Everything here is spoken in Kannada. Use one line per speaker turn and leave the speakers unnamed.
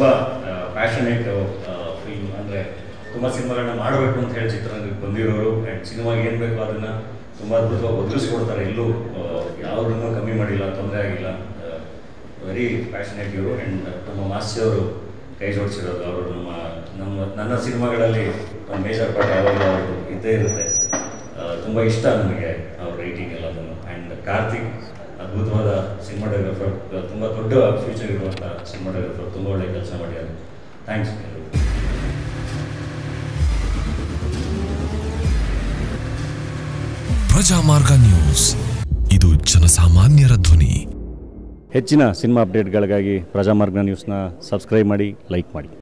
ತುಂಬ ಪ್ಯಾಷನೇಟ್ ಫಿಲ್ಮ್ ಅಂದರೆ ತುಂಬ ಸಿನಿಮಾಗಳನ್ನ ಮಾಡಬೇಕು ಅಂತ ಹೇಳಿ ಚಿತ್ರರಂಗಕ್ಕೆ ಬಂದಿರೋರು ಆ್ಯಂಡ್ ಸಿನಿಮಾಗೆ ಏನು ಬೇಕೋ ಅದನ್ನು ತುಂಬ ಅದ್ಭುತವಾಗಿ ಒದಗಿಸ್ಕೊಡ್ತಾರೆ ಎಲ್ಲೂ ಯಾವುದನ್ನು ಕಮ್ಮಿ ಮಾಡಿಲ್ಲ ತೊಂದರೆ ಆಗಿಲ್ಲ ವೆರಿ ಪ್ಯಾಷನೇಟ್ ಇವರು ಆ್ಯಂಡ್ ನಮ್ಮ ಮಾಸ್ತಿ ಅವರು ಕೈ ಜೋಡಿಸಿರೋದು ಅವರು ನಮ್ಮ ನಮ್ಮ ನನ್ನ ಸಿನಿಮಾಗಳಲ್ಲಿ ಒಂದು ಮೇಜರ್ ಪಾರ್ಟ್ ಯಾವಾಗಲೂ ಅವರು ಇದ್ದೇ ಇರುತ್ತೆ ತುಂಬ ಇಷ್ಟ ನನಗೆ ಅವ್ರ ರೈಟಿಂಗ್ ಎಲ್ಲದನ್ನು ಆ್ಯಂಡ್ ಕಾರ್ತಿಕ್ ಅದ್ಭುತವಾದ ಸಿನಿಮಾಟೋಗ್ರಫರ್ ತುಂಬ ದೊಡ್ಡ ಫ್ಯೂಚರ್ ಇರುವಂಥ ಸಿನಿಮಾಟೋಗ್ರಫರ್ ತುಂಬ ಒಳ್ಳೆ ಕೆಲಸ ಮಾಡಿದ್ದಾರೆ ಥ್ಯಾಂಕ್ಸ್ ಎಲ್ಲರಿಗೂ
ಪ್ರಜಾಮಾರ್ಗ ನ್ಯೂಸ್ ಇದು ಜನಸಾಮಾನ್ಯರ ಧ್ವನಿ
ಹೆಚ್ಚಿನ ಸಿನಿಮಾ ಅಪ್ಡೇಟ್ಗಳಿಗಾಗಿ ಪ್ರಜಾಮಾರ್ಗ ನ್ಯೂಸ್ನ ಸಬ್ಸ್ಕ್ರೈಬ್ ಮಾಡಿ ಲೈಕ್ ಮಾಡಿ